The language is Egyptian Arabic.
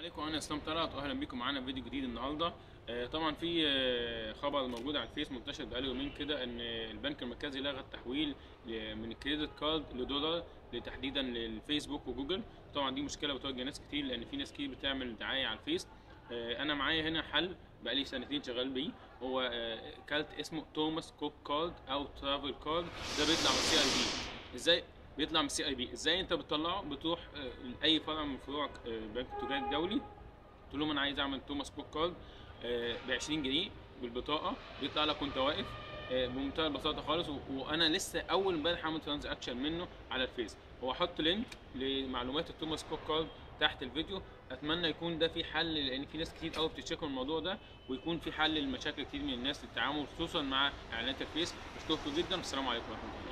عليكم انا اسلام طلعت واهلا بكم معانا في فيديو جديد النهارده آه، طبعا في آه، خبر موجود على الفيس منتشر بقاله يومين كده ان البنك المركزي لغى التحويل ل- من الكريدت كارد لدولار تحديدا للفيسبوك وجوجل طبعا دي مشكله بتواجه ناس كتير لان في ناس كتير بتعمل دعايه على الفيس آه، انا معايا هنا حل بقالي سنتين شغال بيه هو آه، كارت اسمه توماس كوك كارد او ترافل كارد ده بيطلع من السي اي بي ازاي بيطلع من السي اي بي ازاي انت بتطلعه بتروح آه، لاي فرع من فروع آه، البنك التجاري الدولي تقول لهم انا عايز اعمل توماس كوك كارد ب 20 جنيه بالبطاقه بيطلع لك وانت واقف آه، بمنتهى البساطه خالص و- وانا لسه اول امبارح عامل ترانزاكشن منه على الفيس هو هحط لينك لمعلومات التوماس كوك كارد تحت الفيديو اتمنى يكون ده في حل لان في ناس كتير قوي بتشتكي من الموضوع ده ويكون في حل لمشاكل كتير من الناس للتعامل خصوصا مع اعلانات الفيس اشكركم جدا والسلام عليكم ورحمه الله